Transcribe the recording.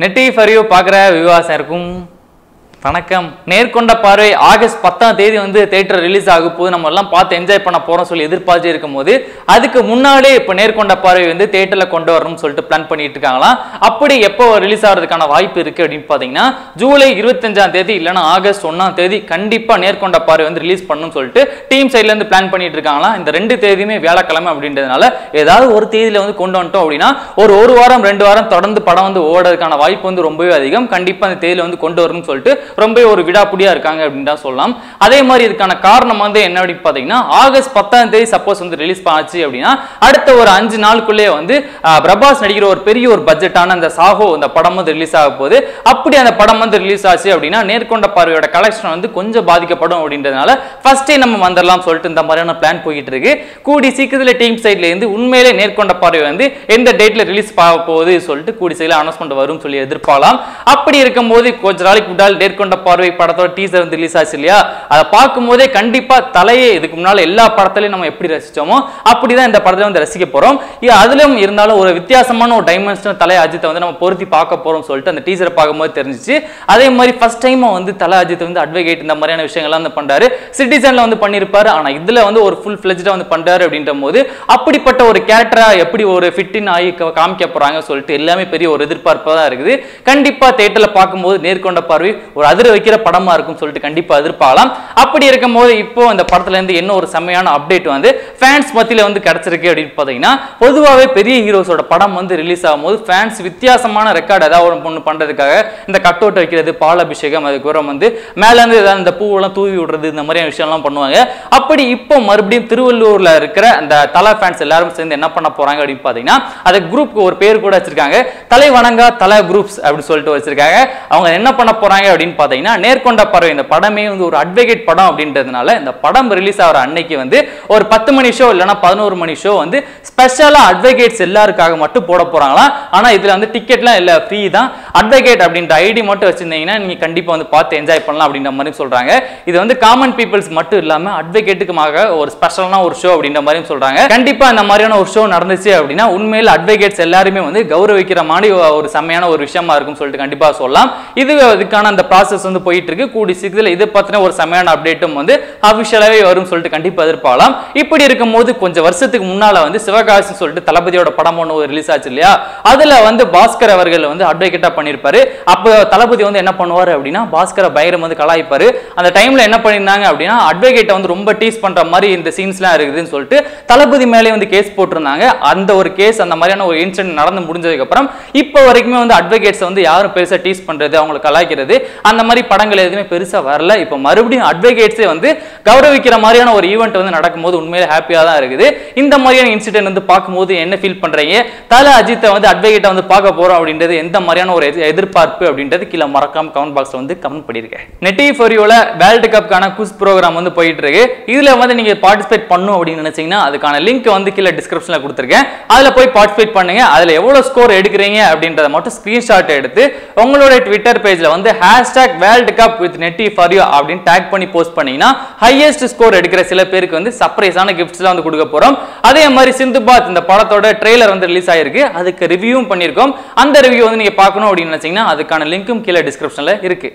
நெட்டி ஃபரியோ பார்க்குற விவாசருக்கும் வணக்கம் நேர்கொண்ட பார்வை ஆகஸ்ட் பத்தாம் தேதி வந்து தேட்டர் ரிலீஸ் ஆக போது நம்ம எல்லாம் பார்த்து என்ஜாய் பண்ண போறோம் சொல்லி எதிர்பார்த்து இருக்கும்போது அதுக்கு முன்னாடியே இப்போ நேர்கொண்ட பார்வை வந்து தேட்டர்ல கொண்டு வரணும்னு சொல்லிட்டு பிளான் பண்ணிட்டு இருக்காங்களாம் அப்படி எப்போ ரிலீஸ் ஆகிறதுக்கான வாய்ப்பு இருக்கு அப்படின்னு பார்த்தீங்கன்னா ஜூலை இருபத்தஞ்சாம் தேதி இல்லைன்னா ஆகஸ்ட் ஒன்னாம் தேதி கண்டிப்பா நேர்கொண்ட பார்வை வந்து ரிலீஸ் பண்ணணும்னு சொல்லிட்டு டீம் சைட்ல இருந்து பிளான் பண்ணிட்டு இருக்காங்களாம் இந்த ரெண்டு தேதியுமே வியாழக்கிழமை அப்படின்றதுனால ஏதாவது ஒரு தேதியில வந்து கொண்டு வந்துட்டோம் அப்படின்னா ஒரு ஒரு வாரம் ரெண்டு வாரம் தொடர்ந்து படம் வந்து ஓடுறதுக்கான வாய்ப்பு வந்து ரொம்பவே அதிகம் கண்டிப்பா அந்த தேதியில வந்து கொண்டு வரணும்னு சொல்லிட்டு ரொம்பவே ஒரு விடாப்புடியா இருக்காங்க அப்படின்னு தான் சொல்லலாம் அதே மாதிரி இதுக்கான காரணம் வந்து என்ன அப்படின்னு பார்த்தீங்கன்னா ஆகஸ்ட் பத்தாம் தேதி சப்போஸ் வந்து ரிலீஸ் ஆச்சு அப்படின்னா அடுத்த ஒரு அஞ்சு நாளுக்குள்ளேயே வந்து ஆஹ், பிரபாஸ் நடிக்கிற ஒரு பெரிய ஒரு பட்ஜெட்டான அந்த சாஹோ அந்த படம் வந்து ரிலீஸ் ஆக போகுது அப்படி அந்த படம் வந்து ரிலீஸ் ஆச்சு அப்படின்னா நேர்கொண்ட பார்வையோட கலெக்ஷன் வந்து கொஞ்சம் பாதிக்கப்படும் அப்படின்றதுனால ஃபர்ஸ்டே நம்ம வந்துடலாம் சொல்லிட்டு இந்த மாதிரியான பிளான் போயிட்டு இருக்கு கூடி சீக்கிரத்தில் டீம் சைட்ல இருந்து உண்மையிலே நேர்கொண்ட பார்வை வந்து எந்த டேட்ல ரிலீஸ் ஆக போகுது சொல்லிட்டு கூடி சைடில் அனௌன்ஸ்மெண்ட் வரும் சொல்லி எதிர்பார்க்கலாம் அப்படி இருக்கும்போது கொஞ்ச நாளைக்கு முன்னாடி நேர்கொண்ட பார்வை படத்தோட டீசர் வந்து ரிலீஸ் ஆச்சு இல்லையா அதை பார்க்கும்போதே கண்டிப்பா தலையே இதுக்கு முன்னால எல்லா படத்துலையும் நம்ம எப்படி ரசிச்சோமோ அப்படிதான் இந்த படத்துல வந்து ரசிக்க போறோம் இது அதிலும் இருந்தாலும் ஒரு வித்தியாசமான ஒரு டைமென்ஷனல் தலை அஜித்தை வந்து நம்ம பொருத்தி பார்க்க போறோம் சொல்லிட்டு அந்த டீசரை பார்க்கும்போது தெரிஞ்சிச்சு அதே மாதிரி ஃபர்ஸ்ட் டைம் வந்து தலை அஜித் வந்து அட்வொகேட் இந்த மாதிரியான விஷயங்கள்லாம் வந்து பண்றாரு சிட்டிசன்ல வந்து பண்ணியிருப்பாரு ஆனா இதுல வந்து ஒரு ஃபுல் ஃபிளெஜ்டா வந்து பண்றாரு அப்படின்ற போது அப்படிப்பட்ட ஒரு கேரக்டரா எப்படி ஒரு ஃபிட்டின் ஆகி க- காமிக்க போறாங்க சொல்லிட்டு எல்லாமே பெரிய ஒரு எதிர்பார்ப்பா தான் இருக்குது கண்டிப்பா தேட்டர்ல பார்க்கும்போது நேர்கொண்ட பார்வை ஒரு அதிர வைக்கிற படமா இருக்கும் சொல்லிட்டு கண்டிப்பா எதிர்பார்க்கலாம் அப்படி இருக்கும்போது இப்போ அந்த படத்துல இருந்து என்ன ஒரு செம்மையான அப்டேட் வந்து ஃபேன்ஸ் மத்தியில வந்து கிடைச்சிருக்கு அப்படின்னு பார்த்தீங்கன்னா பொதுவாகவே பெரிய ஹீரோஸோட படம் வந்து ரிலீஸ் ஆகும்போது ஃபேன்ஸ் வித்தியாசமான ரெக்கார்டு ஏதாவது ஒரு ஒன்று பண்றதுக்காக இந்த கட் அவுட் வைக்கிறது பால் அபிஷேகம் அதுக்கப்புறம் வந்து மேல இருந்து ஏதாவது இந்த பூவெல்லாம் தூவி விடுறது இந்த மாதிரியான விஷயம்லாம் பண்ணுவாங்க அப்படி இப்போ மறுபடியும் திருவள்ளூர்ல இருக்கிற அந்த தலை ஃபேன்ஸ் எல்லாரும் சேர்ந்து என்ன பண்ண போறாங்க அப்படின்னு பார்த்தீங்கன்னா அது குரூப்க்கு ஒரு பேர் கூட வச்சிருக்காங்க தலை வணங்கா தலை குரூப்ஸ் அப்படின்னு சொல்லிட்டு வச்சிருக்காங்க அவங்க என்ன பண்ண போறாங்க அப்படின்னு பார்த்தீங்கன்னா நேர்கொண்ட பறவை இந்த படமே வந்து ஒரு அட்வொகேட் படம் அப்படின்றதுனால இந்த படம் ரிலீஸ் ஆகிற அன்னைக்கு வந்து ஒரு பத்து மணி ஷோ இல்லைன்னா பதினோரு மணி ஷோ வந்து ஸ்பெஷலாக அட்வொகேட்ஸ் எல்லாருக்காக மட்டும் போட போறாங்களாம் ஆனா இதுல வந்து டிக்கெட்லாம் இல்லை ஃப்ரீ தான் அட்வொகேட் அப்படின்ற ஐடி மட்டும் வச்சிருந்தீங்கன்னா நீங்க கண்டிப்பா வந்து பார்த்து என்ஜாய் பண்ணலாம் அப்படின்ற மாதிரி சொல்றாங்க இது வந்து காமன் பீப்புள்ஸ் மட்டும் இல்லாம அட்வொகேட்டுக்குமாக ஒரு ஸ்பெஷலான ஒரு ஷோ அப்படின்ற மாதிரி சொல்றாங்க கண்டிப்பா இந்த மாதிரியான ஒரு ஷோ நடந்துச்சு அப்படின்னா உண்மையில் அட்வொகேட்ஸ் எல்லாருமே வந்து கௌரவிக்கிற மாதிரி ஒரு செம்மையான ஒரு விஷயமா இருக்கும் சொல்லிட்டு கண்டிப்பா சொல்லலாம் இது இதுக்கான அந்த ப்ராசஸ் வந்து போயிட்டு இருக்கு கூடி சீக்கிரத்தில் இது பத்தின ஒரு செம்மையான அப்டேட்டும் வந்து அபிஷியலாவே வரும் சொல்லிட்டு கண்டிப்பா எதிர்பார்க்கலாம் இப்படி இருக்கும்போது கொஞ்சம் வருஷத்துக்கு முன்னால வந்து சிவகாசி சொல்லிட்டு தளபதியோட படம் ஒன்று ரிலீஸ் ஆச்சு இல்லையா அதுல வந்து பாஸ்கர் அவர்கள் வந்து அட்வொகேட்டா பண்ணியிருப்பாரு அப்போ தளபதி வந்து என்ன பண்ணுவாரு அப்படின்னா பாஸ்கரை பயங்கரம் வந்து கலாய்ப்பாரு அந்த டைம்ல என்ன பண்ணியிருந்தாங்க அப்படின்னா அட்வொகேட்டை வந்து ரொம்ப டீஸ் பண்ற மாதிரி இந்த சீன்ஸ்லாம் இருக்குதுன்னு சொல்லிட்டு தளபதி மேலே வந்து கேஸ் போட்டிருந்தாங்க அந்த ஒரு கேஸ் அந்த மாதிரியான ஒரு இன்சிடென்ட் நடந்து முடிஞ்சதுக்கு அப்புறம் இப்போ வரைக்குமே வந்து அட்வொகேட்ஸ் வந்து யாரும் பெருசா டீஸ் பண்றது அவங்களை கலாய்க்கிறது அந்த மாதிரி படங்கள் எதுவுமே பெருசா வரல இப்போ மறுபடியும் அட்வொகேட்ஸே வந்து கௌரவிக்கிற மாதிரியான ஒரு ஈவெண்ட் வந்து நடக்கும்போது உண்மையிலே ஹாப்பியா தான் இருக்குது இந்த மாதிரியான இன்சிடென்ட் வந்து பார்க்கும்போது என்ன ஃபீல் பண்றீங்க தல அஜித்தை வந்து அட்வொகேட்டை வந்து பார்க்க போறோம் அப்படின்றது எந்த மாதிரியான ஒரு எதிர்- எதிர்பார்ப்பு அப்படின்றது கீழே மறக்காம கமெண்ட் பாக்ஸ்ல வந்து கமெண்ட் பண்ணிருக்கேன் நெட்டி ஃபோரியோல வேர்ல்டு கப்க்கான குஸ் ப்ரோக்ராம் வந்து போயிட்டு இருக்கு இதுல வந்து நீங்க பார்ட்டிசிபேட் பண்ணும் அப்படின்னு நினைச்சீங்கன்னா அதுக்கான லிங்க் வந்து கீழே டிஸ்கிரிப்ஷன்ல கொடுத்துருக்கேன் அதுல போய் பார்ட்டிசிபேட் பண்ணுங்க அதுல எவ்வளவு ஸ்கோர் எடுக்கிறீங்க அப்படின்றத மட்டும் ஸ்கிரீன்ஷாட் எடுத்து உங்களோட ட்விட்டர் பேஜ்ல வந்து ஹேஷ்டாக் வேர்ல்டு கப் வித் நெட்டி ஃபார் யூ அப்படின்னு டேக் பண்ணி போஸ்ட் பண்ணீங்கன்னா ஹையஸ்ட் ஸ்கோர் எடுக்கிற சில பேருக்கு வந்து சர்ப்ரைஸான கிஃப்ட்ஸ்லாம் வந்து கொடுக்க போறோம் அதே மாதிரி சிந்துபாத் இந்த படத்தோட ட்ரெய்லர் வந்து ரிலீஸ் ஆயிருக்கு அதுக்கு ரிவ்யூவும் பண்ணியிருக்கோம் அந்த ரிவ்யூ வந்து நீங்க பார்க்கணும் அப்படின்னு நினைச்சீங்கன்னா அதுக்கான லிங்க்கும் கீழே டிஸ்கிரிப்ஷன்ல இருக்கு